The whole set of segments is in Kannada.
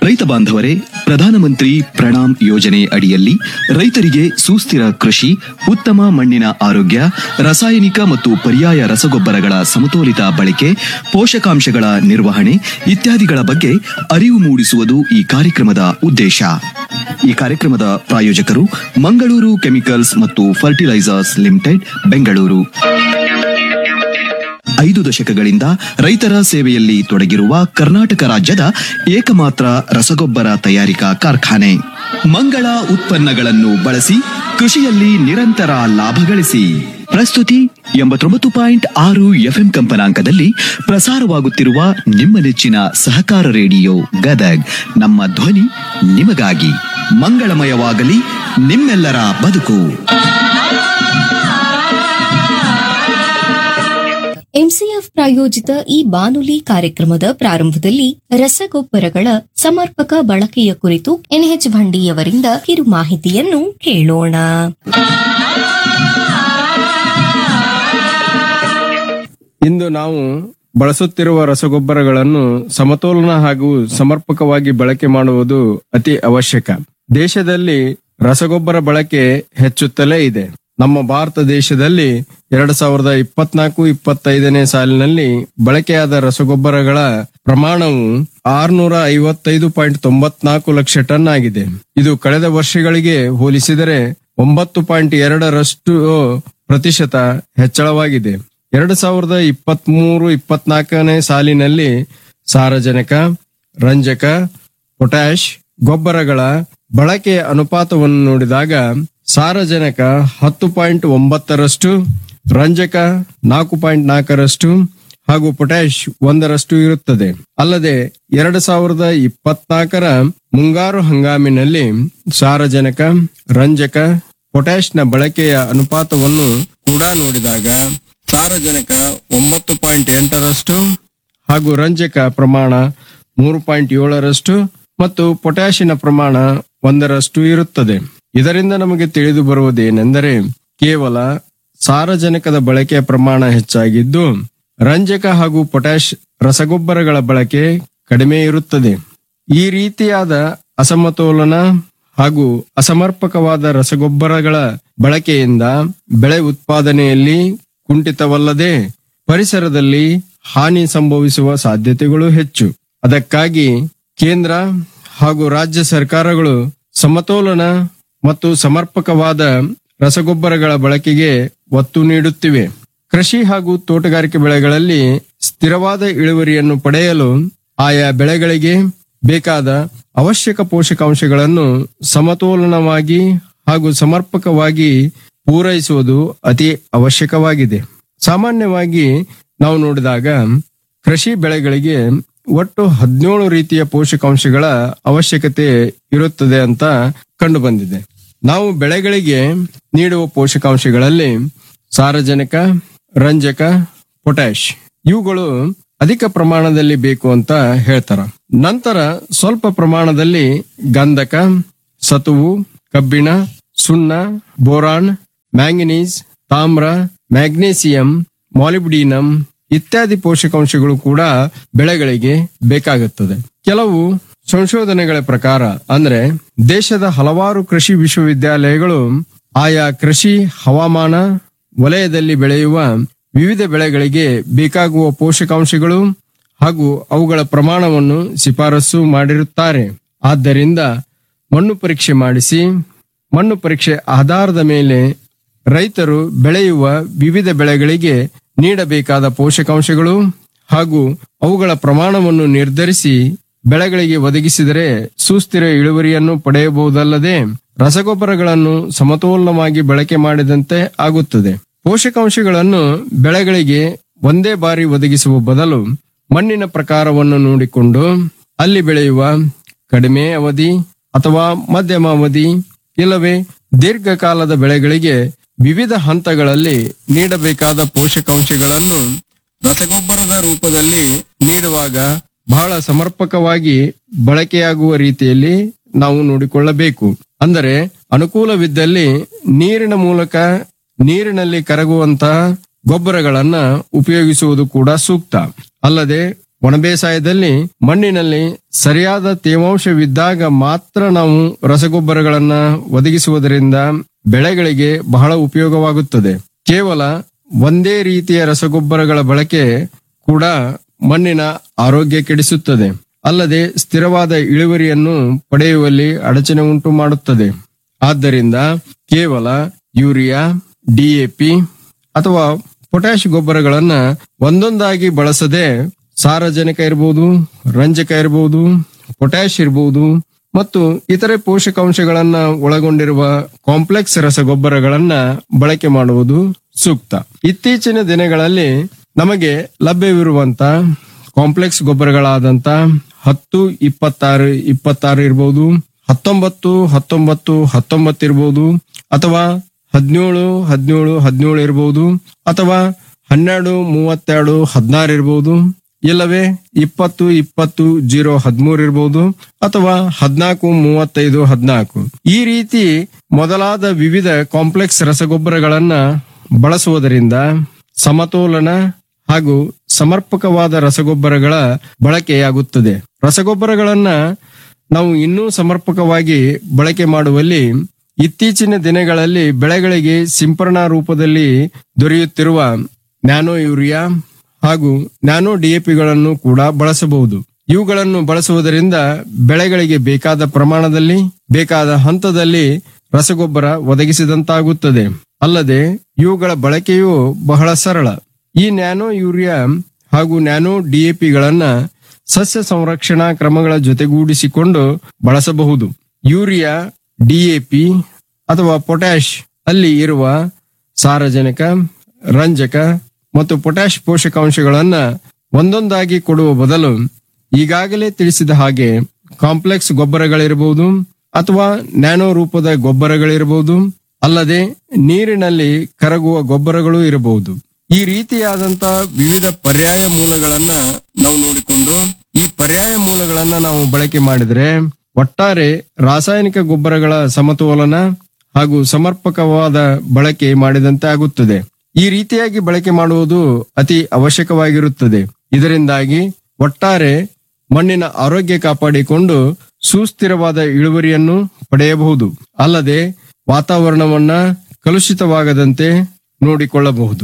ರೈತ ಬಾಂಧವರೇ ಪ್ರಧಾನಮಂತ್ರಿ ಪ್ರಣಾಮ್ ಯೋಜನೆ ಅಡಿಯಲ್ಲಿ ರೈತರಿಗೆ ಸುಸ್ಥಿರ ಕೃಷಿ ಉತ್ತಮ ಮಣ್ಣಿನ ಆರೋಗ್ಯ ರಾಸಾಯನಿಕ ಮತ್ತು ಪರ್ಯಾಯ ರಸಗೊಬ್ಬರಗಳ ಸಮತೋಲಿತ ಬಳಕೆ ಪೋಷಕಾಂಶಗಳ ನಿರ್ವಹಣೆ ಇತ್ಯಾದಿಗಳ ಬಗ್ಗೆ ಅರಿವು ಮೂಡಿಸುವುದು ಈ ಕಾರ್ಯಕ್ರಮದ ಉದ್ದೇಶ ಈ ಕಾರ್ಯಕ್ರಮದ ಪ್ರಾಯೋಜಕರು ಮಂಗಳೂರು ಕೆಮಿಕಲ್ಸ್ ಮತ್ತು ಫರ್ಟಿಲೈಸರ್ಸ್ ಲಿಮಿಟೆಡ್ ಬೆಂಗಳೂರು ಐದು ದಶಕಗಳಿಂದ ರೈತರ ಸೇವೆಯಲ್ಲಿ ತೊಡಗಿರುವ ಕರ್ನಾಟಕ ರಾಜ್ಯದ ಏಕಮಾತ್ರ ರಸಗೊಬ್ಬರ ತಯಾರಿಕಾ ಕಾರ್ಖಾನೆ ಮಂಗಳ ಉತ್ಪನ್ನಗಳನ್ನು ಬಳಸಿ ಕೃಷಿಯಲ್ಲಿ ನಿರಂತರ ಲಾಭ ಗಳಿಸಿ ಪ್ರಸ್ತುತಿ ಎಂಬತ್ತೊಂಬತ್ತು ಪಾಯಿಂಟ್ ಆರು ಎಫ್ಎಂ ಕಂಪನಾಂಕದಲ್ಲಿ ಪ್ರಸಾರವಾಗುತ್ತಿರುವ ನಿಮ್ಮ ನೆಚ್ಚಿನ ಸಹಕಾರ ರೇಡಿಯೋ ಗದಗ್ ನಮ್ಮ ಧ್ವನಿ ನಿಮಗಾಗಿ ಮಂಗಳಮಯವಾಗಲಿ ನಿಮ್ಮೆಲ್ಲರ ಬದುಕು ಎಂಸಿಎಫ್ ಪ್ರಾಯೋಜಿತ ಈ ಬಾನುಲಿ ಕಾರ್ಯಕ್ರಮದ ಪ್ರಾರಂಭದಲ್ಲಿ ರಸಗೊಬ್ಬರಗಳ ಸಮರ್ಪಕ ಬಳಕೆಯ ಕುರಿತು ಎನ್ಎಚ್ ಭಂಡಿಯವರಿಂದ ಕಿರು ಮಾಹಿತಿಯನ್ನು ಕೇಳೋಣ ಇಂದು ನಾವು ಬಳಸುತ್ತಿರುವ ರಸಗೊಬ್ಬರಗಳನ್ನು ಸಮತೋಲನ ಹಾಗೂ ಸಮರ್ಪಕವಾಗಿ ಬಳಕೆ ಮಾಡುವುದು ಅತಿ ಅವಶ್ಯಕ ದೇಶದಲ್ಲಿ ರಸಗೊಬ್ಬರ ಬಳಕೆ ಹೆಚ್ಚುತ್ತಲೇ ಇದೆ ನಮ್ಮ ಭಾರತ ದೇಶದಲ್ಲಿ ಎರಡ್ ಸಾವಿರದ ಇಪ್ಪತ್ನಾಲ್ಕು ಇಪ್ಪತ್ತೈದನೇ ಸಾಲಿನಲ್ಲಿ ಬಳಕೆಯಾದ ರಸಗೊಬ್ಬರಗಳ ಪ್ರಮಾಣವು ಆರ್ನೂರ ಐವತ್ತೈದು ಪಾಯಿಂಟ್ ತೊಂಬತ್ನಾಲ್ಕು ಲಕ್ಷ ಟನ್ ಆಗಿದೆ ಇದು ಕಳೆದ ವರ್ಷಗಳಿಗೆ ಹೋಲಿಸಿದರೆ ಒಂಬತ್ತು ಪಾಯಿಂಟ್ ಎರಡರಷ್ಟು ಪ್ರತಿಶತ ಹೆಚ್ಚಳವಾಗಿದೆ ಎರಡು ಸಾವಿರದ ಇಪ್ಪತ್ಮೂರು ಇಪ್ಪತ್ನಾಲ್ಕನೇ ಸಾಲಿನಲ್ಲಿ ಸಾರಜನಕ ರಂಜಕ ಪೊಟ್ಯಾಶ್ ಗೊಬ್ಬರಗಳ ಬಳಕೆಯ ಅನುಪಾತವನ್ನು ನೋಡಿದಾಗ ಸಾರಜನಕ ಹತ್ತು ಪಾಯಿಂಟ್ ಒಂಬತ್ತರಷ್ಟು ರಂಜಕ ನಾಲ್ಕು ಪಾಯಿಂಟ್ ನಾಲ್ಕರಷ್ಟು ಹಾಗೂ ಪೊಟ್ಯಾಶ್ ಒಂದರಷ್ಟು ಇರುತ್ತದೆ ಅಲ್ಲದೆ ಎರಡು ಸಾವಿರದ ಇಪ್ಪತ್ನಾಲ್ಕರ ಮುಂಗಾರು ಹಂಗಾಮಿನಲ್ಲಿ ಸಾರಜನಕ ರಂಜಕ ಪೊಟ್ಯಾಶ್ನ ಬಳಕೆಯ ಅನುಪಾತವನ್ನು ಕೂಡ ನೋಡಿದಾಗ ಸಾರಜನಕ ಒಂಬತ್ತು ಪಾಯಿಂಟ್ ಎಂಟರಷ್ಟು ಹಾಗೂ ರಂಜಕ ಪ್ರಮಾಣ ಮೂರು ಪಾಯಿಂಟ್ ಏಳರಷ್ಟು ಮತ್ತು ಪೊಟ್ಯಾಶಿನ ಪ್ರಮಾಣ ಒಂದರಷ್ಟು ಇರುತ್ತದೆ ಇದರಿಂದ ನಮಗೆ ತಿಳಿದು ಬರುವುದೇನೆಂದರೆ ಕೇವಲ ಸಾರಜನಕದ ಬಳಕೆಯ ಪ್ರಮಾಣ ಹೆಚ್ಚಾಗಿದ್ದು ರಂಜಕ ಹಾಗೂ ಪೊಟ್ಯಾಶ್ ರಸಗೊಬ್ಬರಗಳ ಬಳಕೆ ಕಡಿಮೆ ಇರುತ್ತದೆ ಈ ರೀತಿಯಾದ ಅಸಮತೋಲನ ಹಾಗೂ ಅಸಮರ್ಪಕವಾದ ರಸಗೊಬ್ಬರಗಳ ಬಳಕೆಯಿಂದ ಬೆಳೆ ಉತ್ಪಾದನೆಯಲ್ಲಿ ಕುಂಠಿತವಲ್ಲದೆ ಪರಿಸರದಲ್ಲಿ ಹಾನಿ ಸಂಭವಿಸುವ ಸಾಧ್ಯತೆಗಳು ಹೆಚ್ಚು ಅದಕ್ಕಾಗಿ ಕೇಂದ್ರ ಹಾಗೂ ರಾಜ್ಯ ಸರ್ಕಾರಗಳು ಸಮತೋಲನ ಮತ್ತು ಸಮರ್ಪಕವಾದ ರಸಗೊಬ್ಬರಗಳ ಬಳಕೆಗೆ ಒತ್ತು ನೀಡುತ್ತಿವೆ ಕೃಷಿ ಹಾಗೂ ತೋಟಗಾರಿಕೆ ಬೆಳೆಗಳಲ್ಲಿ ಸ್ಥಿರವಾದ ಇಳುವರಿಯನ್ನು ಪಡೆಯಲು ಆಯಾ ಬೆಳೆಗಳಿಗೆ ಬೇಕಾದ ಅವಶ್ಯಕ ಪೋಷಕಾಂಶಗಳನ್ನು ಸಮತೋಲನವಾಗಿ ಹಾಗೂ ಸಮರ್ಪಕವಾಗಿ ಪೂರೈಸುವುದು ಅತಿ ಅವಶ್ಯಕವಾಗಿದೆ ಸಾಮಾನ್ಯವಾಗಿ ನಾವು ನೋಡಿದಾಗ ಕೃಷಿ ಬೆಳೆಗಳಿಗೆ ಒಟ್ಟು ಹದಿನೇಳು ರೀತಿಯ ಪೋಷಕಾಂಶಗಳ ಅವಶ್ಯಕತೆ ಇರುತ್ತದೆ ಅಂತ ಕಂಡು ಬಂದಿದೆ ನಾವು ಬೆಳೆಗಳಿಗೆ ನೀಡುವ ಪೋಷಕಾಂಶಗಳಲ್ಲಿ ಸಾರಜನಕ ರಂಜಕ ಪೊಟ್ಯಾಶ್ ಇವುಗಳು ಅಧಿಕ ಪ್ರಮಾಣದಲ್ಲಿ ಬೇಕು ಅಂತ ಹೇಳ್ತಾರ ನಂತರ ಸ್ವಲ್ಪ ಪ್ರಮಾಣದಲ್ಲಿ ಗಂಧಕ ಸತುವು ಕಬ್ಬಿಣ ಸುಣ್ಣ ಬೋರಾನ್ ಮ್ಯಾಂಗನೀಸ್ ತಾಮ್ರ ಮ್ಯಾಗ್ನೇಸಿಯಂ ಮಾಲಿಬ್ಡಿನಂ ಇತ್ಯಾದಿ ಪೋಷಕಾಂಶಗಳು ಕೂಡ ಬೆಳೆಗಳಿಗೆ ಬೇಕಾಗುತ್ತದೆ ಕೆಲವು ಸಂಶೋಧನೆಗಳ ಪ್ರಕಾರ ಅಂದ್ರೆ ದೇಶದ ಹಲವಾರು ಕೃಷಿ ವಿಶ್ವವಿದ್ಯಾಲಯಗಳು ಆಯಾ ಕೃಷಿ ಹವಾಮಾನ ವಲಯದಲ್ಲಿ ಬೆಳೆಯುವ ವಿವಿಧ ಬೆಳೆಗಳಿಗೆ ಬೇಕಾಗುವ ಪೋಷಕಾಂಶಗಳು ಹಾಗೂ ಅವುಗಳ ಪ್ರಮಾಣವನ್ನು ಶಿಫಾರಸು ಮಾಡಿರುತ್ತಾರೆ ಆದ್ದರಿಂದ ಮಣ್ಣು ಪರೀಕ್ಷೆ ಮಾಡಿಸಿ ಮಣ್ಣು ಪರೀಕ್ಷೆ ಆಧಾರದ ಮೇಲೆ ರೈತರು ಬೆಳೆಯುವ ವಿವಿಧ ಬೆಳೆಗಳಿಗೆ ನೀಡಬೇಕಾದ ಪೋಷಕಾಂಶಗಳು ಹಾಗೂ ಅವುಗಳ ಪ್ರಮಾಣವನ್ನು ನಿರ್ಧರಿಸಿ ಬೆಳೆಗಳಿಗೆ ಒದಗಿಸಿದರೆ ಸುಸ್ಥಿರ ಇಳುವರಿಯನ್ನು ಪಡೆಯಬಹುದಲ್ಲದೆ ರಸಗೊಬ್ಬರಗಳನ್ನು ಸಮತೋಲನವಾಗಿ ಬಳಕೆ ಮಾಡಿದಂತೆ ಆಗುತ್ತದೆ ಪೋಷಕಾಂಶಗಳನ್ನು ಬೆಳೆಗಳಿಗೆ ಒಂದೇ ಬಾರಿ ಒದಗಿಸುವ ಬದಲು ಮಣ್ಣಿನ ಪ್ರಕಾರವನ್ನು ನೋಡಿಕೊಂಡು ಅಲ್ಲಿ ಬೆಳೆಯುವ ಕಡಿಮೆ ಅವಧಿ ಅಥವಾ ಮಧ್ಯಮ ಅವಧಿ ಇಲ್ಲವೇ ದೀರ್ಘಕಾಲದ ಬೆಳೆಗಳಿಗೆ ವಿವಿಧ ಹಂತಗಳಲ್ಲಿ ನೀಡಬೇಕಾದ ಪೋಷಕಾಂಶಗಳನ್ನು ರಸಗೊಬ್ಬರದ ರೂಪದಲ್ಲಿ ನೀಡುವಾಗ ಬಹಳ ಸಮರ್ಪಕವಾಗಿ ಬಳಕೆಯಾಗುವ ರೀತಿಯಲ್ಲಿ ನಾವು ನೋಡಿಕೊಳ್ಳಬೇಕು ಅಂದರೆ ಅನುಕೂಲವಿದ್ದಲ್ಲಿ ನೀರಿನ ಮೂಲಕ ನೀರಿನಲ್ಲಿ ಕರಗುವಂತಹ ಗೊಬ್ಬರಗಳನ್ನ ಉಪಯೋಗಿಸುವುದು ಕೂಡ ಸೂಕ್ತ ಅಲ್ಲದೆ ಒಣ ಬೇಸಾಯದಲ್ಲಿ ಮಣ್ಣಿನಲ್ಲಿ ಸರಿಯಾದ ತೇವಾಂಶವಿದ್ದಾಗ ಮಾತ್ರ ನಾವು ರಸಗೊಬ್ಬರಗಳನ್ನ ಒದಗಿಸುವುದರಿಂದ ಬೆಳೆಗಳಿಗೆ ಬಹಳ ಉಪಯೋಗವಾಗುತ್ತದೆ ಕೇವಲ ಒಂದೇ ರೀತಿಯ ರಸಗೊಬ್ಬರಗಳ ಬಳಕೆ ಕೂಡ ಮಣ್ಣಿನ ಆರೋಗ್ಯ ಕೆಡಿಸುತ್ತದೆ ಅಲ್ಲದೆ ಸ್ಥಿರವಾದ ಇಳುವರಿಯನ್ನು ಪಡೆಯುವಲ್ಲಿ ಅಡಚಣೆ ಉಂಟು ಮಾಡುತ್ತದೆ ಆದ್ದರಿಂದ ಕೇವಲ ಯೂರಿಯಾ ಡಿಎಪಿ ಅಥವಾ ಪೊಟ್ಯಾಶ್ ಗೊಬ್ಬರಗಳನ್ನ ಒಂದೊಂದಾಗಿ ಬಳಸದೆ ಸಾರಜನಕ ಇರಬಹುದು ರಂಜಕ ಇರಬಹುದು ಪೊಟ್ಯಾಶ್ ಇರಬಹುದು ಮತ್ತು ಇತರೆ ಪೋಷಕಾಂಶಗಳನ್ನ ಒಳಗೊಂಡಿರುವ ಕಾಂಪ್ಲೆಕ್ಸ್ ರಸಗೊಬ್ಬರಗಳನ್ನ ಬಳಕೆ ಮಾಡುವುದು ಸೂಕ್ತ ಇತ್ತೀಚಿನ ದಿನಗಳಲ್ಲಿ ನಮಗೆ ಲಭ್ಯವಿರುವಂತ ಕಾಂಪ್ಲೆಕ್ಸ್ ಗೊಬ್ಬರಗಳಾದಂತ ಹತ್ತು ಇಪ್ಪತ್ತಾರು ಇಪ್ಪತ್ತಾರು ಇರಬಹುದು ಹತ್ತೊಂಬತ್ತು ಹತ್ತೊಂಬತ್ತು ಹತ್ತೊಂಬತ್ತು ಇರಬಹುದು ಅಥವಾ ಹದಿನೇಳು ಹದಿನೇಳು ಹದಿನೇಳು ಇರಬಹುದು ಅಥವಾ ಹನ್ನೆರಡು ಮೂವತ್ತೆರಡು ಹದಿನಾರು ಇರಬಹುದು ಇಲ್ಲವೇ ಇಪ್ಪತ್ತು ಇಪ್ಪತ್ತು ಜೀರೋ ಹದಿಮೂರು ಇರಬಹುದು ಅಥವಾ ಹದಿನಾಲ್ಕು ಮೂವತ್ತೈದು ಹದಿನಾಲ್ಕು ಈ ರೀತಿ ಮೊದಲಾದ ವಿವಿಧ ಕಾಂಪ್ಲೆಕ್ಸ್ ರಸಗೊಬ್ಬರಗಳನ್ನ ಬಳಸುವುದರಿಂದ ಸಮತೋಲನ ಹಾಗೂ ಸಮರ್ಪಕವಾದ ರಸಗೊಬ್ಬರಗಳ ಬಳಕೆಯಾಗುತ್ತದೆ ರಸಗೊಬ್ಬರಗಳನ್ನ ನಾವು ಇನ್ನೂ ಸಮರ್ಪಕವಾಗಿ ಬಳಕೆ ಮಾಡುವಲ್ಲಿ ಇತ್ತೀಚಿನ ದಿನಗಳಲ್ಲಿ ಬೆಳೆಗಳಿಗೆ ಸಿಂಪರಣಾ ರೂಪದಲ್ಲಿ ದೊರೆಯುತ್ತಿರುವ ನ್ಯಾನೋ ಯೂರಿಯಾ ಹಾಗೂ ನ್ಯಾನೋ ಡಿಎಪಿಗಳನ್ನು ಕೂಡ ಬಳಸಬಹುದು ಇವುಗಳನ್ನು ಬಳಸುವುದರಿಂದ ಬೆಳೆಗಳಿಗೆ ಬೇಕಾದ ಪ್ರಮಾಣದಲ್ಲಿ ಬೇಕಾದ ಹಂತದಲ್ಲಿ ರಸಗೊಬ್ಬರ ಒದಗಿಸಿದಂತಾಗುತ್ತದೆ ಅಲ್ಲದೆ ಇವುಗಳ ಬಳಕೆಯು ಬಹಳ ಸರಳ ಈ ನ್ಯಾನೋ ಯೂರಿಯಾ ಹಾಗೂ ನ್ಯಾನೋ ಡಿಎಪಿಗಳನ್ನ ಸಸ್ಯ ಸಂರಕ್ಷಣಾ ಕ್ರಮಗಳ ಜೊತೆಗೂಡಿಸಿಕೊಂಡು ಬಳಸಬಹುದು ಯೂರಿಯಾ ಡಿಎಪಿ ಅಥವಾ ಪೊಟ್ಯಾಶ್ ಅಲ್ಲಿ ಇರುವ ಸಾರಜನಕ ರಂಜಕ ಮತ್ತು ಪೊಟ್ಯಾಶ್ ಪೋಷಕಾಂಶಗಳನ್ನ ಒಂದೊಂದಾಗಿ ಕೊಡುವ ಬದಲು ಈಗಾಗಲೇ ತಿಳಿಸಿದ ಹಾಗೆ ಕಾಂಪ್ಲೆಕ್ಸ್ ಗೊಬ್ಬರಗಳಿರಬಹುದು ಅಥವಾ ನ್ಯಾನೋ ರೂಪದ ಗೊಬ್ಬರಗಳಿರಬಹುದು ಅಲ್ಲದೆ ನೀರಿನಲ್ಲಿ ಕರಗುವ ಗೊಬ್ಬರಗಳು ಇರಬಹುದು ಈ ರೀತಿಯಾದಂತ ವಿವಿಧ ಪರ್ಯಾಯ ಮೂಲಗಳನ್ನ ನಾವು ನೋಡಿಕೊಂಡು ಈ ಪರ್ಯಾಯ ಮೂಲಗಳನ್ನ ನಾವು ಬಳಕೆ ಮಾಡಿದ್ರೆ ಒಟ್ಟಾರೆ ರಾಸಾಯನಿಕ ಗೊಬ್ಬರಗಳ ಸಮತೋಲನ ಹಾಗೂ ಸಮರ್ಪಕವಾದ ಬಳಕೆ ಮಾಡಿದಂತೆ ಆಗುತ್ತದೆ ಈ ರೀತಿಯಾಗಿ ಬಳಕೆ ಮಾಡುವುದು ಅತಿ ಅವಶ್ಯಕವಾಗಿರುತ್ತದೆ ಇದರಿಂದಾಗಿ ಒಟ್ಟಾರೆ ಮಣ್ಣಿನ ಆರೋಗ್ಯ ಕಾಪಾಡಿಕೊಂಡು ಸುಸ್ಥಿರವಾದ ಇಳುವರಿಯನ್ನು ಪಡೆಯಬಹುದು ಅಲ್ಲದೆ ವಾತಾವರಣವನ್ನ ಕಲುಷಿತವಾಗದಂತೆ ನೋಡಿಕೊಳ್ಳಬಹುದು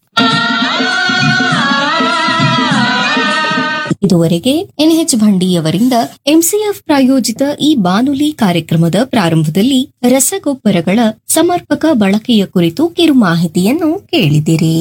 ಇದುವರೆಗೆ ಎನ್ಎಚ್ ಭಂಡಿಯವರಿಂದ ಎಂಸಿಎಫ್ ಪ್ರಾಯೋಜಿತ ಈ ಬಾನುಲಿ ಕಾರ್ಯಕ್ರಮದ ಪ್ರಾರಂಭದಲ್ಲಿ ರಸಗೊಬ್ಬರಗಳ ಸಮರ್ಪಕ ಬಳಕೆಯ ಕುರಿತು ಕಿರು ಮಾಹಿತಿಯನ್ನು ಕೇಳಿದಿರಿ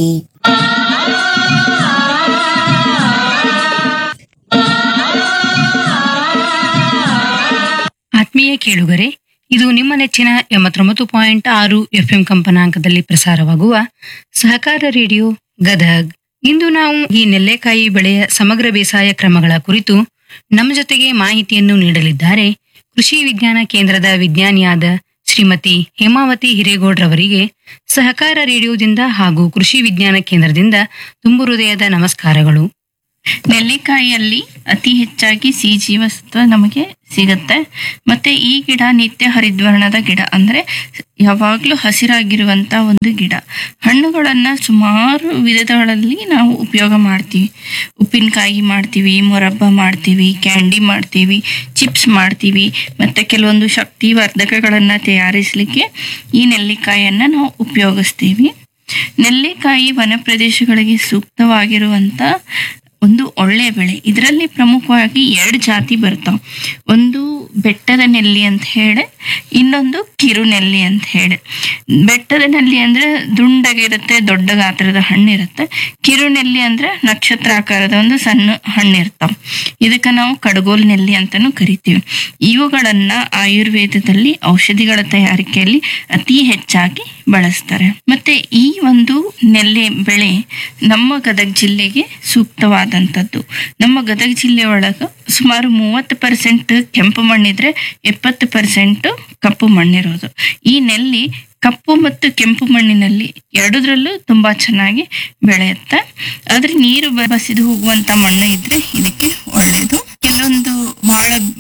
ಆತ್ಮೀಯ ಕೇಳುಗರೆ ಇದು ನಿಮ್ಮ ನೆಚ್ಚಿನ ಎಂಬತ್ತೊಂಬತ್ತು ಪಾಯಿಂಟ್ ಆರು ಎಫ್ಎಂ ಕಂಪನಾಂಕದಲ್ಲಿ ಪ್ರಸಾರವಾಗುವ ಸಹಕಾರ ರೇಡಿಯೋ ಗದಗ್ ಇಂದು ನಾವು ಈ ನೆಲ್ಲೆಕಾಯಿ ಬೆಳೆಯ ಸಮಗ್ರ ಬೇಸಾಯ ಕ್ರಮಗಳ ಕುರಿತು ನಮ್ಮ ಜೊತೆಗೆ ಮಾಹಿತಿಯನ್ನು ನೀಡಲಿದ್ದಾರೆ ಕೃಷಿ ವಿಜ್ಞಾನ ಕೇಂದ್ರದ ವಿಜ್ಞಾನಿಯಾದ ಶ್ರೀಮತಿ ಹೇಮಾವತಿ ಹಿರೇಗೌಡ್ರವರಿಗೆ ಸಹಕಾರ ರೇಡಿಯೋದಿಂದ ಹಾಗೂ ಕೃಷಿ ವಿಜ್ಞಾನ ಕೇಂದ್ರದಿಂದ ತುಂಬು ಹೃದಯದ ನಮಸ್ಕಾರಗಳು ನೆಲ್ಲಿಕಾಯಿಯಲ್ಲಿ ಅತಿ ಹೆಚ್ಚಾಗಿ ಸಿ ಜೀವಸತ್ವ ನಮಗೆ ಸಿಗುತ್ತೆ ಮತ್ತೆ ಈ ಗಿಡ ನಿತ್ಯ ಹರಿದ್ವರ್ಣದ ಗಿಡ ಅಂದ್ರೆ ಯಾವಾಗ್ಲೂ ಹಸಿರಾಗಿರುವಂತ ಒಂದು ಗಿಡ ಹಣ್ಣುಗಳನ್ನ ಸುಮಾರು ವಿಧಗಳಲ್ಲಿ ನಾವು ಉಪಯೋಗ ಮಾಡ್ತೀವಿ ಉಪ್ಪಿನಕಾಯಿ ಮಾಡ್ತೀವಿ ಮೊರಬ್ಬ ಮಾಡ್ತೀವಿ ಕ್ಯಾಂಡಿ ಮಾಡ್ತೀವಿ ಚಿಪ್ಸ್ ಮಾಡ್ತೀವಿ ಮತ್ತೆ ಕೆಲವೊಂದು ಶಕ್ತಿವರ್ಧಕಗಳನ್ನ ತಯಾರಿಸಲಿಕ್ಕೆ ಈ ನೆಲ್ಲಿಕಾಯಿಯನ್ನ ನಾವು ಉಪಯೋಗಿಸ್ತೀವಿ ನೆಲ್ಲಿಕಾಯಿ ವನ ಪ್ರದೇಶಗಳಿಗೆ ಸೂಕ್ತವಾಗಿರುವಂತ ಒಂದು ಒಳ್ಳೆಯ ಬೆಳೆ ಇದರಲ್ಲಿ ಪ್ರಮುಖವಾಗಿ ಎರಡು ಜಾತಿ ಬರ್ತಾವ ಒಂದು ಬೆಟ್ಟದ ನೆಲ್ಲಿ ಅಂತ ಹೇಳಿ ಇನ್ನೊಂದು ಕಿರು ನೆಲ್ಲಿ ಅಂತ ಹೇಳಿ ಬೆಟ್ಟದ ನೆಲ್ಲಿ ಅಂದ್ರೆ ದುಂಡಗಿರುತ್ತೆ ದೊಡ್ಡ ಗಾತ್ರದ ಹಣ್ಣಿರುತ್ತೆ ಕಿರು ನೆಲ್ಲಿ ಅಂದ್ರೆ ನಕ್ಷತ್ರ ಆಕಾರದ ಒಂದು ಸಣ್ಣ ಹಣ್ಣಿರ್ತಾವ ಇದಕ್ಕೆ ನಾವು ಕಡಗೋಲ್ ನೆಲ್ಲಿ ಅಂತಾನು ಕರಿತೀವಿ ಇವುಗಳನ್ನ ಆಯುರ್ವೇದದಲ್ಲಿ ಔಷಧಿಗಳ ತಯಾರಿಕೆಯಲ್ಲಿ ಅತಿ ಹೆಚ್ಚಾಗಿ ಬಳಸ್ತಾರೆ ಮತ್ತೆ ಈ ಒಂದು ನೆಲ್ಲಿ ಬೆಳೆ ನಮ್ಮ ಗದಗ ಜಿಲ್ಲೆಗೆ ಸೂಕ್ತವಾದಂಥದ್ದು ನಮ್ಮ ಗದಗ ಜಿಲ್ಲೆ ಒಳಗ ಸುಮಾರು ಮೂವತ್ತು ಪರ್ಸೆಂಟ್ ಕೆಂಪು ಮಣ್ಣಿದ್ರೆ ಎಪ್ಪತ್ತು ಪರ್ಸೆಂಟ್ ಕಪ್ಪು ಮಣ್ಣಿರೋದು ಈ ನೆಲ್ಲಿ ಕಪ್ಪು ಮತ್ತು ಕೆಂಪು ಮಣ್ಣಿನಲ್ಲಿ ಎರಡದ್ರಲ್ಲೂ ತುಂಬಾ ಚೆನ್ನಾಗಿ ಬೆಳೆಯುತ್ತೆ ಆದ್ರೆ ನೀರು ಬಸಿದು ಹೋಗುವಂತ ಮಣ್ಣು ಇದ್ರೆ ಇದಕ್ಕೆ ಒಳ್ಳೆಯದು ಕೆಲವೊಂದು ಬಹಳ ಬಿರುಸಿ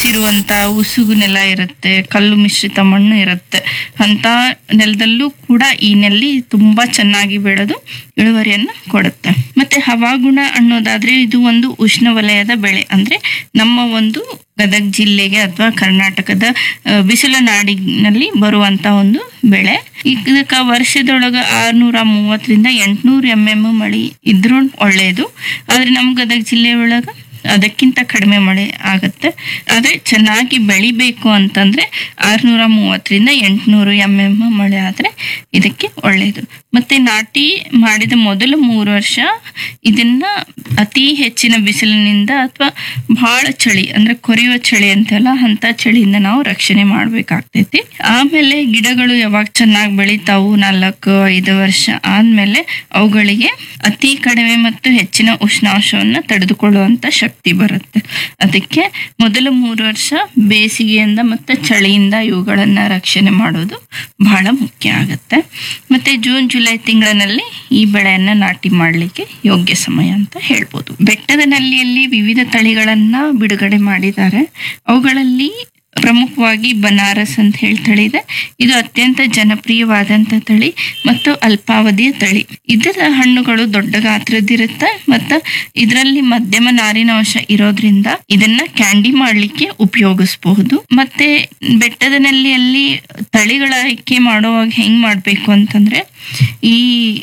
ಇರುವಂತ ಉಸುಗು ನೆಲ ಇರುತ್ತೆ ಕಲ್ಲು ಮಿಶ್ರಿತ ಮಣ್ಣು ಇರುತ್ತೆ ಅಂತ ನೆಲದಲ್ಲೂ ಕೂಡ ಈ ನೆಲ್ಲಿ ತುಂಬಾ ಚೆನ್ನಾಗಿ ಬೆಳೆದು ಇಳುವರಿಯನ್ನ ಕೊಡುತ್ತೆ ಮತ್ತೆ ಹವಾಗುಣ ಅನ್ನೋದಾದ್ರೆ ಇದು ಒಂದು ಉಷ್ಣವಲಯದ ಬೆಳೆ ಅಂದ್ರೆ ನಮ್ಮ ಒಂದು ಗದಗ ಜಿಲ್ಲೆಗೆ ಅಥವಾ ಕರ್ನಾಟಕದ ಆ, ಬಿಸಿಲು ನಾಡಿನಲ್ಲಿ ಬರುವಂತ ಒಂದು ಬೆಳೆ ಇದಕ್ಕ ವರ್ಷದೊಳಗ ಆರ್ನೂರ ಮೂವತ್ತರಿಂದ ಎಂಟ್ನೂರ ಎಂ ಎಂ ಮಳಿ ಇದ್ರೂ ಒಳ್ಳೆಯದು ಆದ್ರೆ ನಮ್ಮ ಗದಗ ಜಿಲ್ಲೆ ಒಳಗ ಅದಕ್ಕಿಂತ ಕಡಿಮೆ ಮಳೆ ಆಗುತ್ತೆ ಆದ್ರೆ ಚೆನ್ನಾಗಿ ಬೆಳಿಬೇಕು ಅಂತಂದ್ರೆ ಆರ್ನೂರ ಮೂವತ್ತರಿಂದ ಎಂಟ್ನೂರು ಎಂ ಎಂ ಮಳೆ ಆದ್ರೆ ಇದಕ್ಕೆ ಒಳ್ಳೆಯದು ಮತ್ತೆ ನಾಟಿ ಮಾಡಿದ ಮೊದಲ ಮೂರು ವರ್ಷ ಇದನ್ನ ಅತಿ ಹೆಚ್ಚಿನ ಬಿಸಿಲಿನಿಂದ ಅಥವಾ ಬಹಳ ಚಳಿ ಅಂದ್ರೆ ಕೊರೆಯುವ ಚಳಿ ಅಂತೆಲ್ಲ ಅಂತ ಚಳಿಯಿಂದ ನಾವು ರಕ್ಷಣೆ ಮಾಡ್ಬೇಕಾಗ್ತೈತಿ ಆಮೇಲೆ ಗಿಡಗಳು ಯಾವಾಗ ಚೆನ್ನಾಗಿ ಬೆಳಿತಾವು ನಾಲ್ಕು ಐದು ವರ್ಷ ಆದ್ಮೇಲೆ ಅವುಗಳಿಗೆ ಅತಿ ಕಡಿಮೆ ಮತ್ತು ಹೆಚ್ಚಿನ ಉಷ್ಣಾಂಶವನ್ನ ತಡೆದುಕೊಳ್ಳುವಂತ ಶಕ್ತಿ ಬರುತ್ತೆ ಅದಕ್ಕೆ ಮೊದಲ ಮೂರು ವರ್ಷ ಬೇಸಿಗೆಯಿಂದ ಮತ್ತೆ ಚಳಿಯಿಂದ ಇವುಗಳನ್ನ ರಕ್ಷಣೆ ಮಾಡೋದು ಬಹಳ ಮುಖ್ಯ ಆಗುತ್ತೆ ಮತ್ತೆ ಜೂನ್ ಜುಲೈ ತಿಂಗಳಿನಲ್ಲಿ ಈ ಬೆಳೆಯನ್ನ ನಾಟಿ ಮಾಡಲಿಕ್ಕೆ ಯೋಗ್ಯ ಸಮಯ ಅಂತ ಹೇಳ್ಬೋದು ಬೆಟ್ಟದ ನಲ್ಲಿಯಲ್ಲಿ ವಿವಿಧ ತಳಿಗಳನ್ನ ಬಿಡುಗಡೆ ಮಾಡಿದ್ದಾರೆ ಅವುಗಳಲ್ಲಿ ಪ್ರಮುಖವಾಗಿ ಬನಾರಸ್ ಅಂತ ಹೇಳಿ ತಳಿ ಇದೆ ಇದು ಅತ್ಯಂತ ಜನಪ್ರಿಯವಾದಂತ ತಳಿ ಮತ್ತು ಅಲ್ಪಾವಧಿಯ ತಳಿ ಇದರ ಹಣ್ಣುಗಳು ದೊಡ್ಡ ಗಾತ್ರದಿರುತ್ತೆ ಮತ್ತು ಇದರಲ್ಲಿ ಮಧ್ಯಮ ನಾರಿನಾಂಶ ಇರೋದ್ರಿಂದ ಇದನ್ನ ಕ್ಯಾಂಡಿ ಮಾಡ್ಲಿಕ್ಕೆ ಉಪಯೋಗಿಸಬಹುದು ಮತ್ತೆ ಬೆಟ್ಟದ ನೆಲ್ಲಿಯಲ್ಲಿ ತಳಿಗಳ ಆಯ್ಕೆ ಮಾಡುವಾಗ ಹೆಂಗ್ ಮಾಡ್ಬೇಕು ಅಂತಂದ್ರೆ ಈ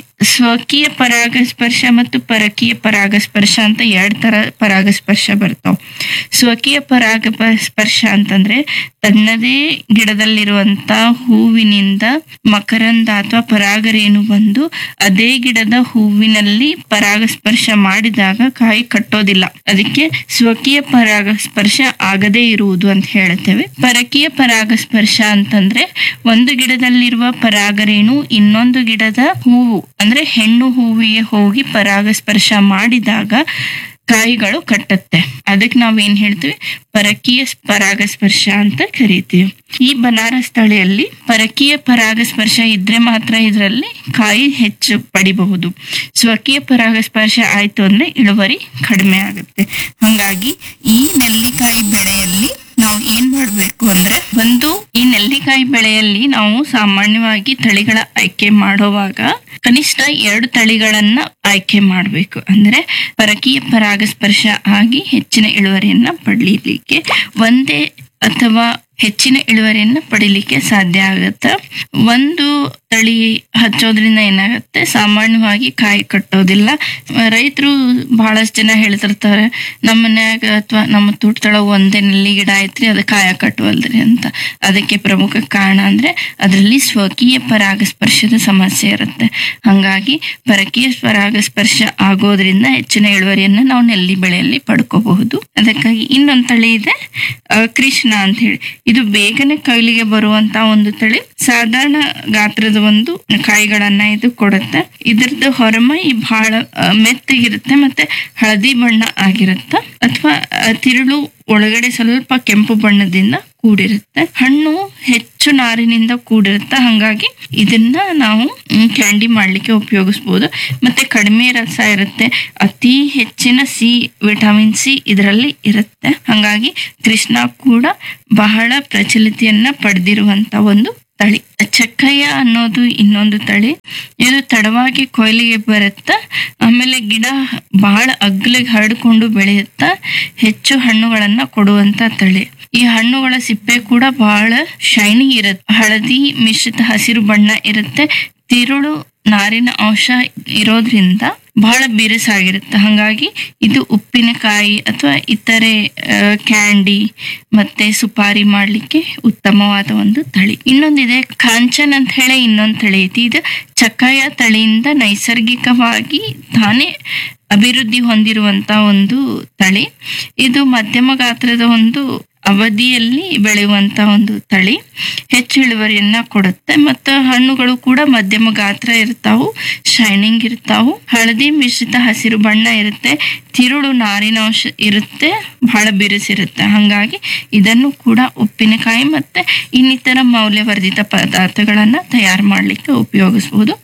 ಸ್ವಕೀಯ ಪರಾಗಸ್ಪರ್ಶ ಮತ್ತು ಪರಕೀಯ ಪರಾಗಸ್ಪರ್ಶ ಅಂತ ಎರಡ್ ತರ ಪರಾಗಸ್ಪರ್ಶ ಬರ್ತಾವ ಸ್ವಕೀಯ ಪರಾಗ ಸ್ಪರ್ಶ ಅಂತಂದ್ರೆ ತನ್ನದೇ ಗಿಡದಲ್ಲಿರುವಂತ ಹೂವಿನಿಂದ ಮಕರಂದ ಅಥವಾ ಪರಾಗರೇಣು ಬಂದು ಅದೇ ಗಿಡದ ಹೂವಿನಲ್ಲಿ ಪರಾಗಸ್ಪರ್ಶ ಮಾಡಿದಾಗ ಕಾಯಿ ಕಟ್ಟೋದಿಲ್ಲ ಅದಕ್ಕೆ ಸ್ವಕೀಯ ಪರಾಗಸ್ಪರ್ಶ ಆಗದೇ ಇರುವುದು ಅಂತ ಹೇಳುತ್ತೇವೆ ಪರಕೀಯ ಪರಾಗಸ್ಪರ್ಶ ಅಂತಂದ್ರೆ ಒಂದು ಗಿಡದಲ್ಲಿರುವ ಪರಾಗರೇಣು ಇನ್ನೊಂದು ಗಿಡದ ಹೂವು ಅಂದ್ರೆ ಹೆಣ್ಣು ಹೂವಿಗೆ ಹೋಗಿ ಪರಾಗಸ್ಪರ್ಶ ಮಾಡಿದಾಗ ಕಾಯಿಗಳು ಕಟ್ಟತ್ತೆ ಅದಕ್ಕೆ ನಾವೇನ್ ಹೇಳ್ತೀವಿ ಪರಕೀಯ ಪರಾಗಸ್ಪರ್ಶ ಅಂತ ಕರಿತೀವಿ ಈ ಬನಾರಸ್ ತಳಿಯಲ್ಲಿ ಪರಕೀಯ ಪರಾಗಸ್ಪರ್ಶ ಇದ್ರೆ ಮಾತ್ರ ಇದರಲ್ಲಿ ಕಾಯಿ ಹೆಚ್ಚು ಪಡಿಬಹುದು ಸ್ವಕೀಯ ಪರಾಗಸ್ಪರ್ಶ ಆಯ್ತು ಅಂದ್ರೆ ಇಳುವರಿ ಕಡಿಮೆ ಆಗುತ್ತೆ ಹಂಗಾಗಿ ಈ ನೆಲ್ಲಿಕಾಯಿ ಬೆಳೆಯಲ್ಲಿ ನಾವು ಏನ್ ಮಾಡ್ಬೇಕು ಅಂದ್ರೆ ಒಂದು ಈ ನೆಲ್ಲಿಕಾಯಿ ಬೆಳೆಯಲ್ಲಿ ನಾವು ಸಾಮಾನ್ಯವಾಗಿ ತಳಿಗಳ ಆಯ್ಕೆ ಮಾಡುವಾಗ ಕನಿಷ್ಠ ಎರಡು ತಳಿಗಳನ್ನ ಆಯ್ಕೆ ಮಾಡಬೇಕು ಅಂದ್ರೆ ಪರಕೀಯ ಪರಾಗಸ್ಪರ್ಶ ಆಗಿ ಹೆಚ್ಚಿನ ಇಳುವರಿಯನ್ನ ಪಡೀಲಿಕ್ಕೆ ಒಂದೇ ಅಥವಾ ಹೆಚ್ಚಿನ ಇಳುವರಿಯನ್ನ ಪಡಿಲಿಕ್ಕೆ ಸಾಧ್ಯ ಆಗುತ್ತೆ ಒಂದು ತಳಿ ಹಚ್ಚೋದ್ರಿಂದ ಏನಾಗುತ್ತೆ ಸಾಮಾನ್ಯವಾಗಿ ಕಾಯಿ ಕಟ್ಟೋದಿಲ್ಲ ರೈತರು ಬಹಳಷ್ಟು ಜನ ಹೇಳ್ತಿರ್ತಾರೆ ನಮ್ಮ ಮನ್ಯಾಗ ಅಥವಾ ನಮ್ಮ ತೋಟದೊಳಗ ಒಂದೇ ನೆಲ್ಲಿ ಗಿಡ ಐತ್ರಿ ಅದು ಕಾಯ ಕಟ್ಟುವಲ್ರಿ ಅಂತ ಅದಕ್ಕೆ ಪ್ರಮುಖ ಕಾರಣ ಅಂದ್ರೆ ಅದರಲ್ಲಿ ಸ್ವಕೀಯ ಪರಾಗಸ್ಪರ್ಶದ ಸಮಸ್ಯೆ ಇರುತ್ತೆ ಹಂಗಾಗಿ ಪರಕೀಯ ಪರಾಗಸ್ಪರ್ಶ ಆಗೋದ್ರಿಂದ ಹೆಚ್ಚಿನ ಇಳುವರಿಯನ್ನ ನಾವು ನೆಲ್ಲಿ ಬೆಳೆಯಲ್ಲಿ ಪಡ್ಕೋಬಹುದು ಅದಕ್ಕಾಗಿ ಇನ್ನೊಂದು ತಳಿ ಇದೆ ಆ, ಕೃಷ್ಣ ಅಂತ ಹೇಳಿ ಇದು ಬೇಗನೆ ಕೈಲಿಗೆ ಬರುವಂತ ಒಂದು ತಳಿ ಸಾಧಾರಣ ಗಾತ್ರದ ಒಂದು ಕಾಯಿಗಳನ್ನ ಇದು ಕೊಡುತ್ತೆ ಇದ್ರದ್ದು ಹೊರಮೈ ಬಹಳ ಆ, ಮೆತ್ತಗಿರುತ್ತೆ ಮತ್ತೆ ಹಳದಿ ಬಣ್ಣ ಆಗಿರುತ್ತೆ ಅಥವಾ ತಿರುಳು ಒಳಗಡೆ ಸ್ವಲ್ಪ ಕೆಂಪು ಬಣ್ಣದಿಂದ ಕೂಡಿರುತ್ತೆ ಹಣ್ಣು ಹೆಚ್ಚು ನಾರಿನಿಂದ ಕೂಡಿರುತ್ತೆ ಹಂಗಾಗಿ ಇದನ್ನ ನಾವು ಮ್, ಕ್ಯಾಂಡಿ ಮಾಡ್ಲಿಕ್ಕೆ ಉಪಯೋಗಿಸ್ಬೋದು ಮತ್ತೆ ಕಡಿಮೆ ರಸ ಇರುತ್ತೆ ಅತಿ ಹೆಚ್ಚಿನ ಸಿ ವಿಟಮಿನ್ ಸಿ ಇದರಲ್ಲಿ ಇರುತ್ತೆ ಹಂಗಾಗಿ ಕೃಷ್ಣ ಕೂಡ ಬಹಳ ಪ್ರಚಲಿತಿಯನ್ನ ಪಡೆದಿರುವಂತ ಒಂದು ತಳಿ ಚಕ್ಕಯ್ಯ ಅನ್ನೋದು ಇನ್ನೊಂದು ತಳಿ ಇದು ತಡವಾಗಿ ಕೊಯ್ಲಿಗೆ ಬರುತ್ತಾ ಆಮೇಲೆ ಗಿಡ ಬಹಳ ಅಗ್ಲಿಗೆ ಹರಡ್ಕೊಂಡು ಬೆಳೆಯುತ್ತಾ ಹೆಚ್ಚು ಹಣ್ಣುಗಳನ್ನ ಕೊಡುವಂತ ತಳಿ ಈ ಹಣ್ಣುಗಳ ಸಿಪ್ಪೆ ಕೂಡ ಬಹಳ ಶೈನಿ ಇರುತ್ತೆ ಹಳದಿ ಮಿಶ್ರಿತ ಹಸಿರು ಬಣ್ಣ ಇರುತ್ತೆ ತಿರುಳು ನಾರಿನ ಅಂಶ ಇರೋದ್ರಿಂದ ಬಹಳ ಬಿರುಸಾಗಿರುತ್ತೆ ಹಾಗಾಗಿ ಇದು ಉಪ್ಪಿನಕಾಯಿ ಅಥವಾ ಇತರೆ ಆ, ಕ್ಯಾಂಡಿ ಮತ್ತೆ ಸುಪಾರಿ ಮಾಡ್ಲಿಕ್ಕೆ ಉತ್ತಮವಾದ ಒಂದು ತಳಿ ಇನ್ನೊಂದಿದೆ ಕಾಂಚನ್ ಅಂತ ಹೇಳಿ ಇನ್ನೊಂದು ತಳಿ ಐತಿ ಇದು ಚಕ್ಕಾಯ ತಳಿಯಿಂದ ನೈಸರ್ಗಿಕವಾಗಿ ತಾನೇ ಅಭಿವೃದ್ಧಿ ಹೊಂದಿರುವಂತ ಒಂದು ತಳಿ ಇದು ಮಧ್ಯಮ ಗಾತ್ರದ ಒಂದು ಅವಧಿಯಲ್ಲಿ ಬೆಳೆಯುವಂತ ಒಂದು ತಳಿ ಹೆಚ್ಚು ಇಳುವರಿಯನ್ನ ಕೊಡುತ್ತೆ ಮತ್ತು ಹಣ್ಣುಗಳು ಕೂಡ ಮಧ್ಯಮ ಗಾತ್ರ ಇರ್ತಾವು ಶೈನಿಂಗ್ ಇರ್ತಾವು ಹಳದಿ ಮಿಶ್ರಿತ ಹಸಿರು ಬಣ್ಣ ಇರುತ್ತೆ ತಿರುಳು ನಾರಿನಾಂಶ ಇರುತ್ತೆ ಬಹಳ ಬಿರುಸಿರುತ್ತೆ ಹಾಗಾಗಿ ಇದನ್ನು ಕೂಡ ಉಪ್ಪಿನಕಾಯಿ ಮತ್ತೆ ಇನ್ನಿತರ ಮೌಲ್ಯವರ್ಧಿತ ಪದಾರ್ಥಗಳನ್ನ ತಯಾರು ಮಾಡಲಿಕ್ಕೆ ಉಪಯೋಗಿಸಬಹುದು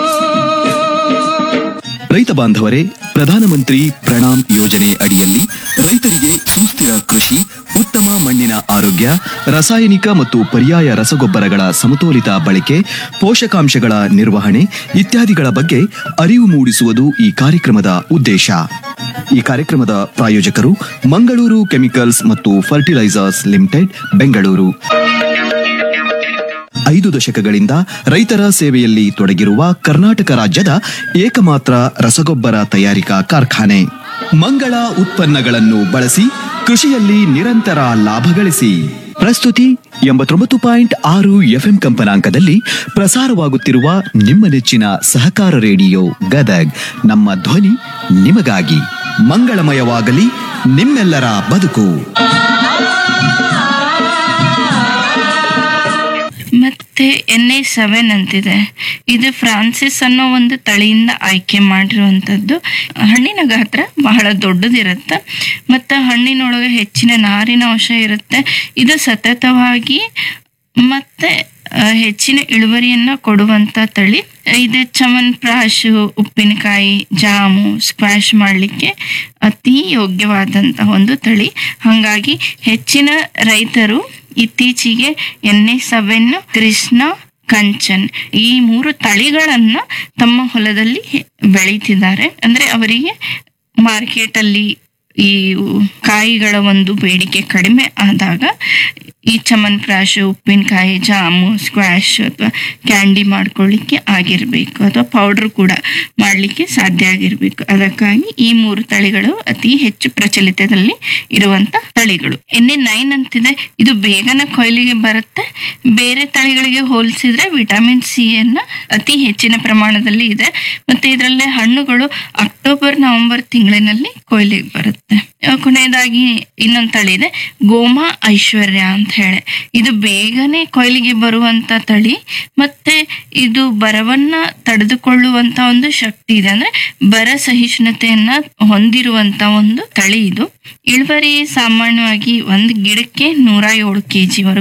ರೈತ ಬಾಂಧವರೇ ಪ್ರಧಾನಮಂತ್ರಿ ಪ್ರಣಾಮ್ ಯೋಜನೆ ಅಡಿಯಲ್ಲಿ ರೈತರಿಗೆ ಸುಸ್ಥಿರ ಕೃಷಿ ಉತ್ತಮ ಮಣ್ಣಿನ ಆರೋಗ್ಯ ರಾಸಾಯನಿಕ ಮತ್ತು ಪರ್ಯಾಯ ರಸಗೊಬ್ಬರಗಳ ಸಮತೋಲಿತ ಬಳಕೆ ಪೋಷಕಾಂಶಗಳ ನಿರ್ವಹಣೆ ಇತ್ಯಾದಿಗಳ ಬಗ್ಗೆ ಅರಿವು ಮೂಡಿಸುವುದು ಈ ಕಾರ್ಯಕ್ರಮದ ಉದ್ದೇಶ ಈ ಕಾರ್ಯಕ್ರಮದ ಪ್ರಾಯೋಜಕರು ಮಂಗಳೂರು ಕೆಮಿಕಲ್ಸ್ ಮತ್ತು ಫರ್ಟಿಲೈಸರ್ಸ್ ಲಿಮಿಟೆಡ್ ಬೆಂಗಳೂರು ಐದು ದಶಕಗಳಿಂದ ರೈತರ ಸೇವೆಯಲ್ಲಿ ತೊಡಗಿರುವ ಕರ್ನಾಟಕ ರಾಜ್ಯದ ಏಕಮಾತ್ರ ರಸಗೊಬ್ಬರ ತಯಾರಿಕಾ ಕಾರ್ಖಾನೆ ಮಂಗಳ ಉತ್ಪನ್ನಗಳನ್ನು ಬಳಸಿ ಕೃಷಿಯಲ್ಲಿ ನಿರಂತರ ಲಾಭ ಗಳಿಸಿ ಪ್ರಸ್ತುತಿ ಎಂಬತ್ತೊಂಬತ್ತು ಪಾಯಿಂಟ್ ಆರು ಎಫ್ಎಂ ಕಂಪನಾಂಕದಲ್ಲಿ ಪ್ರಸಾರವಾಗುತ್ತಿರುವ ನಿಮ್ಮ ನೆಚ್ಚಿನ ಸಹಕಾರ ರೇಡಿಯೋ ಗದಗ್ ನಮ್ಮ ಧ್ವನಿ ನಿಮಗಾಗಿ ಮಂಗಳಮಯವಾಗಲಿ ನಿಮ್ಮೆಲ್ಲರ ಬದುಕು ಮತ್ತೆ ಎನ್ ಐ ಸೆವೆನ್ ಅಂತಿದೆ ಇದು ಫ್ರಾನ್ಸಿಸ್ ಅನ್ನೋ ಒಂದು ತಳಿಯಿಂದ ಆಯ್ಕೆ ಮಾಡಿರುವಂಥದ್ದು ಹಣ್ಣಿನ ಗಾತ್ರ ಬಹಳ ದೊಡ್ಡದಿರುತ್ತೆ ಮತ್ತು ಹಣ್ಣಿನೊಳಗೆ ಹೆಚ್ಚಿನ ನಾರಿನ ಅಂಶ ಇರುತ್ತೆ ಇದು ಸತತವಾಗಿ ಮತ್ತೆ ಆ, ಹೆಚ್ಚಿನ ಇಳುವರಿಯನ್ನ ಕೊಡುವಂತ ತಳಿ ಇದು ಚಮನ್ಪ್ರಾಶು ಉಪ್ಪಿನಕಾಯಿ ಜಾಮು ಸ್ಕ್ವಾಶ್ ಮಾಡಲಿಕ್ಕೆ ಅತಿ ಯೋಗ್ಯವಾದಂತಹ ಒಂದು ತಳಿ ಹಾಗಾಗಿ ಹೆಚ್ಚಿನ ರೈತರು ಇತ್ತೀಚೆಗೆ ಎಣ್ಣೆ ಸೆವೆನ್ ಕೃಷ್ಣ ಕಂಚನ್ ಈ ಮೂರು ತಳಿಗಳನ್ನ ತಮ್ಮ ಹೊಲದಲ್ಲಿ ಬೆಳೀತಿದ್ದಾರೆ ಅಂದ್ರೆ ಅವರಿಗೆ ಮಾರ್ಕೆಟ್ ಅಲ್ಲಿ ಈ ಕಾಯಿಗಳ ಒಂದು ಬೇಡಿಕೆ ಕಡಿಮೆ ಆದಾಗ ಈ ಚಮನ್ಪ್ರಾಶ್ ಉಪ್ಪಿನಕಾಯಿ ಜಾಮು ಸ್ಕ್ವಾಶ್ ಅಥವಾ ಕ್ಯಾಂಡಿ ಮಾಡ್ಕೊಳ್ಳಿಕ್ಕೆ ಆಗಿರಬೇಕು ಅಥವಾ ಪೌಡರ್ ಕೂಡ ಮಾಡಲಿಕ್ಕೆ ಸಾಧ್ಯ ಆಗಿರಬೇಕು ಅದಕ್ಕಾಗಿ ಈ ಮೂರು ತಳಿಗಳು ಅತಿ ಹೆಚ್ಚು ಪ್ರಚಲಿತದಲ್ಲಿ ಇರುವಂತ ತಳಿಗಳು ಎಣ್ಣೆ ನೈನ್ ಅಂತಿದೆ ಇದು ಬೇಗನೆ ಕೊಯ್ಲಿಗೆ ಬರುತ್ತೆ ಬೇರೆ ತಳಿಗಳಿಗೆ ಹೋಲಿಸಿದ್ರೆ ವಿಟಮಿನ್ ಸಿ ಅನ್ನ ಅತಿ ಹೆಚ್ಚಿನ ಪ್ರಮಾಣದಲ್ಲಿ ಇದೆ ಮತ್ತೆ ಇದರಲ್ಲೇ ಹಣ್ಣುಗಳು ಅಕ್ಟೋಬರ್ ನವೆಂಬರ್ ತಿಂಗಳಿನಲ್ಲಿ ಕೊಯ್ಲಿಗೆ ಬರುತ್ತೆ ಆ, ಕೊನೆಯದಾಗಿ ಇನ್ನೊಂದು ತಳಿ ಇದೆ ಗೋಮಾ ಐಶ್ವರ್ಯ ಅಂತ ಹೇಳಿ ಇದು ಬೇಗನೆ ಕೊಯ್ಲಿಗೆ ಬರುವಂತ ತಳಿ ಮತ್ತೆ ಇದು ಬರವನ್ನ ತಡೆದುಕೊಳ್ಳುವಂತ ಒಂದು ಶಕ್ತಿ ಇದೆ ಅಂದ್ರೆ ಬರ ಸಹಿಷ್ಣುತೆಯನ್ನ ಹೊಂದಿರುವಂತ ಒಂದು ತಳಿ ಇದು ಇಳುವರಿ ಸಾಮಾನ್ಯವಾಗಿ ಒಂದು ಗಿಡಕ್ಕೆ ನೂರ ಏಳು ಕೆಜಿ